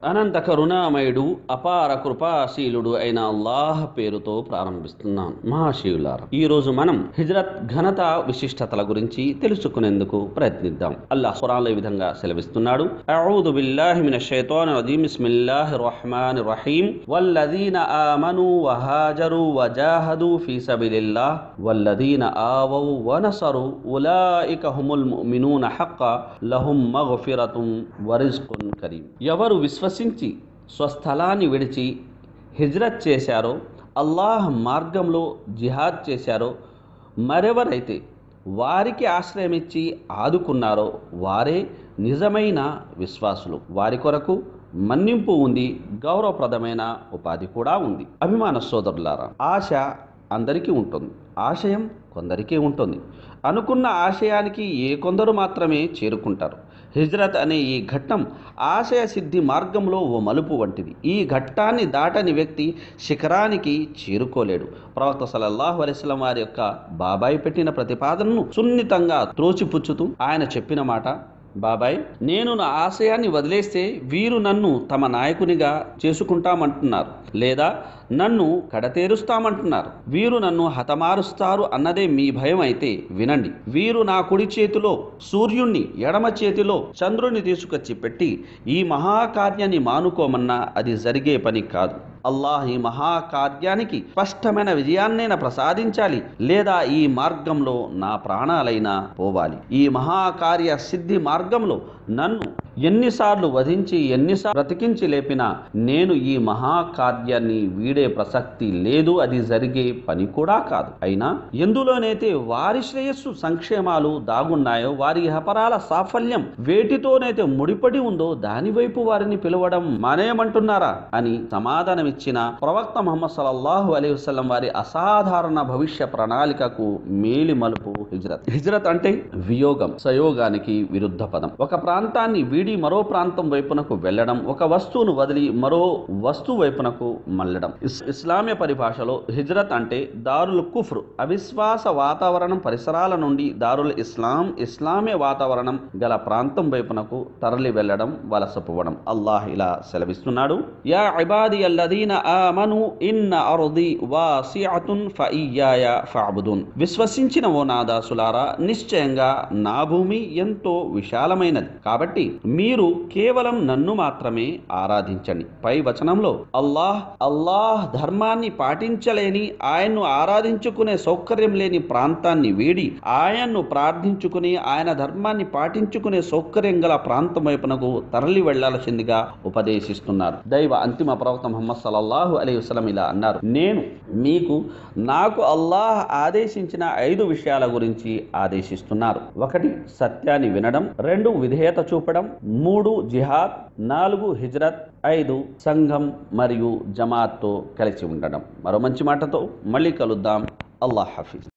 అనంత కరుణామయుడు అపార కృపాశీలుడు అయిన అల్లాహ్ పేరుతో ప్రారంభిస్తున్నాను మహాశివులారా ఈ రోజు మనం హిజ్రత్ ఘనత విశిష్టతల గురించి తెలుసుకునేందుకు ప్రయత్నిద్దాం అల్లాహ్ ఖురాన్లో ఈ విధంగా సెలవిస్తున్నాడు అఊదు బిల్లాహి మినష్ షైతానిర్ రజీం బిస్మిల్లాహిర్ రహ్మానిర్ రహీం వల్లదీన ఆమను వహాజరు వజాహదు ఫీ సబిలిల్లాహ్ వల్లదీన ఆవౌ వనసరు ఉలాయిక హుముల్ ముమినూన హక్క లహుం మగ్ఫిరతుం వరిజ్కున్ కరీం ఎవరు విశ్వసించి స్వస్థలాన్ని విడిచి హిజ్రత్ చేశారో అల్లాహ్ మార్గంలో జిహాద్ చేశారో మరెవరైతే వారికి ఆశ్రయమిచ్చి ఆదుకున్నారో వారే నిజమైన విశ్వాసులు వారి కొరకు మన్నింపు ఉంది గౌరవప్రదమైన ఉపాధి కూడా ఉంది అభిమాన సోదరులారా ఆశ అందరికీ ఉంటుంది ఆశయం కొందరికే ఉంటుంది అనుకున్న ఆశయానికి ఏ కొందరు మాత్రమే చేరుకుంటారు హిజ్రత్ అనే ఈ ఘట్టం ఆశయ సిద్ధి మార్గంలో ఓ మలుపు వంటిది ఈ ఘట్టాన్ని దాటని వ్యక్తి శిఖరానికి చేరుకోలేడు ప్రవక్త సలల్లాహు అలైస్లం వారి యొక్క బాబాయి పెట్టిన ప్రతిపాదనను సున్నితంగా త్రోచిపుచ్చుతూ ఆయన చెప్పిన మాట బాబాయ్ నేను నా ఆశయాన్ని వదిలేస్తే వీరు నన్ను తమ నాయకునిగా చేసుకుంటామంటున్నారు లేదా నన్ను కడతేరుస్తామంటున్నారు వీరు నన్ను హతమారుస్తారు అన్నదే మీ భయం అయితే వినండి వీరు నా కుడి చేతిలో సూర్యుణ్ణి ఎడమ చేతిలో చంద్రుని తీసుకొచ్చి పెట్టి ఈ మహాకార్యాన్ని మానుకోమన్నా అది జరిగే పని కాదు అల్లాహ్ ఈ మహాకార్యానికి స్పష్టమైన విజయాన్నైనా ప్రసాదించాలి లేదా ఈ మార్గంలో నా ప్రాణాలైనా పోవాలి ఈ మహాకార్య సిద్ధి మార్గంలో నన్ను ఎన్నిసార్లు వధించి ఎన్నిసార్లు బ్రతికించి లేపినా నేను ఈ మహాకార్యాన్ని వీడే ప్రసక్తి లేదు అది జరిగే పని కూడా కాదు అయినా ఎందులోనైతే వారి శ్రేయస్సు సంక్షేమాలు దాగున్నాయో వారి హపరాల సాఫల్యం వేటితోనైతే ముడిపడి ఉందో దాని వైపు వారిని పిలవడం మానేయమంటున్నారా అని సమాధానమిచ్చిన ప్రవక్త ముహమ్మద్ సల్లల్లాహు అలైహి వసల్లం వారి అసాధారణ భవిష్య ప్రణాళికకు మేలి మలుపు హిజ్రత్ హిజ్రత్ అంటే వియోగం సయోగానికి విరుద్ధ పదం ఒక ప్రాంతాన్ని వీడి మరో ప్రాంతం వైపునకు వెళ్ళడం ఒక వస్తువును వదిలి మరో వస్తువు వైపునకు మళ్ళడం ఇస్ ఇస్లామియ పరిభాషలో హిజ్రత్ అంటే దారుల్ కుఫ్ర్ అవిశ్వాస వాతావరణం పరిసరాల నుండి దారుల్ ఇస్లాం ఇస్లామియ వాతావరణం గల ప్రాంతం వైపునకు తరలి వెళ్ళడం వలసపోవడం అల్లాహ్ ఇలా సెలవిస్తున్నాడు యా ఇబాది అల్లదీన ఆమను ఇన్న అర్ది వాసిఅతున్ ఫఇయ్యాయ ఫఅబుదున్ విశ్వసించిన ఓ నా దాసులారా నిశ్చయంగా నా భూమి ఎంతో విశాలమైనది కాబట్టి మీరు కేవలం నన్ను మాత్రమే ఆరాధించండి పై వచనంలో అల్లాహ్ అల్లాహ్ ధర్మాన్ని పాటించలేని ఆయన్ను ఆరాధించుకునే సౌకర్యం లేని ప్రాంతాన్ని వీడి ఆయన్ను ప్రార్థించుకుని ఆయన ధర్మాన్ని పాటించుకునే సౌకర్యం గల ప్రాంతం వైపునకు తరలి వెళ్లాల్సిందిగా ఉపదేశిస్తున్నారు దైవ అంతిమ ప్రవక్త ముహమ్మద్ సల్లల్లాహు అలైహి వసల్లం ఇలా అన్నారు నేను మీకు నాకు అల్లాహ్ ఆదేశించిన ఐదు విషయాల గురించి ఆదేశిస్తున్నారు ఒకటి సత్యాన్ని వినడం రెండు విధేయత చూపడం మూడు జిహాద్ నాలుగు హిజ్రత్ ఐదు సంఘం మరియు జమాత్తో కలిసి ఉండడం మరో మంచి మాటతో మళ్ళీ కలుద్దాం అల్లాహ్ హఫీజ్